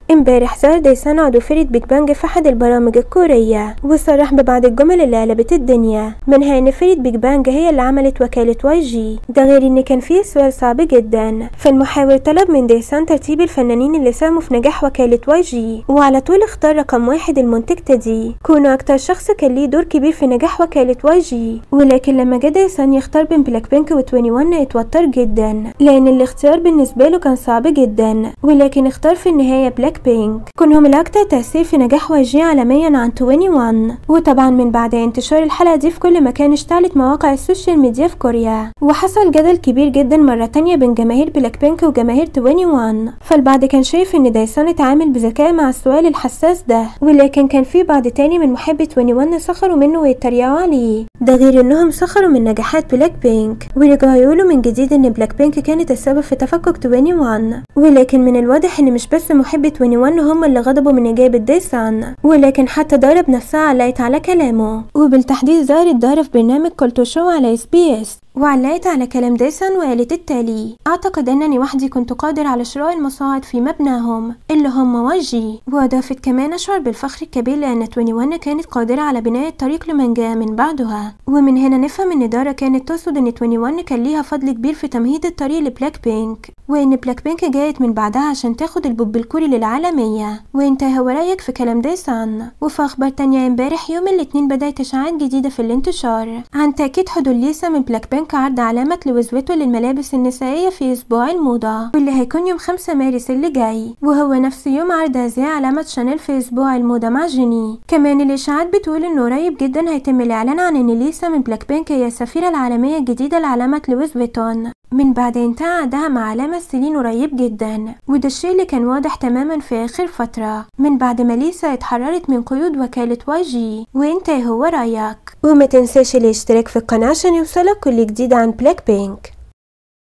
امبارح ظهر دايسان عضو فرقة بيج بانج في أحد البرامج الكورية وصرح ببعض الجمل اللي قلبت الدنيا منها إن فرقة بيج بانج هي اللي عملت وكالة واي جي ده غير إن كان فيه سؤال صعب جدا فالمحاور طلب من دايسان ترتيب الفنانين اللي ساهموا في نجاح وكالة واي جي وعلى طول اختار رقم واحد المنتج تeddy كونه أكتر شخص كان ليه دور كبير في نجاح وكالة واي جي ولكن لما جه دايسان يختار بين بلاك بينك و 21 اتوتر جدا لأن الاختيار بالنسبة له كان صعب جدا ولكن اختار في النهاية بلاك بينك كونهم الأكثر تأثير في نجاح واي جي عالميا عن 21 وطبعا من بعد انتشار الحلقة دي في كل مكان اشتعلت مواقع السوشيال ميديا في كوريا وحصل جدل كبير جدا مرة تانية بين جماهير بلاك بينك وجماهير 21 فالبعض كان شايف ان دايسون اتعامل بذكاء مع السؤال الحساس ده ولكن كان في بعض تاني من محبي 21 سخروا منه ويتريقوا عليه ده غير انهم سخروا من نجاحات بلاك بينك ورجعوا يقولوا من جديد ان بلاك بينك كانت السبب في تفكك 21 ولكن من الواضح ان مش بس محبي 21 هم اللي غضبوا من اجابة دايسون ولكن حتى دارا بنفسها علقت على كلامه وبالتحديد ظهرت دارا في برنامج كولتو شو على اس بي اس وعلقت على كلام دايسون وقالت التالي أعتقد أنني وحدي كنت قادر على شراء المصاعد في مبناهم اللي هم واجي وأضافت كمان أشعر بالفخر الكبير لأن 21 كانت قادرة على بناء الطريق لمن جاء من بعدها ومن هنا نفهم أن دارا كانت تقصد أن 21 كان ليها فضل كبير في تمهيد الطريق لبلاك بينك وأن بلاك بينك جاءت من بعدها عشان تاخد البوب الكوري للعالمية وانت هو رأيك في كلام دايسون وفي أخبار تانية امبارح يوم الاثنين بدأت إشاعات جديدة في الانتشار عن تأكيد حدود ليسا من بلاك بينك عرض علامة لوزوته للملابس النسائية في أسبوع الموضة واللي هيكون يوم 5 مارس اللي جاي وهو نفس يوم عرض هذه علامة شانيل في أسبوع الموضة مع جيني كمان الإشاعات بتقول إنه قريب جدا هيتم الإعلان عن إن ليسا من بلاك بينك هي السفيرة العالمية الجديدة لعلامة لويس فيتون من بعد انتهى عقدها مع علامة سيلين قريب جدا وده الشيء اللي كان واضح تماما في آخر فترة من بعد ما ليسا اتحررت من قيود وكالة واي جي وانت هو رأيك وما تنساش الاشتراك في القناة عشان يوصلك كل جديد عن بلاك بينك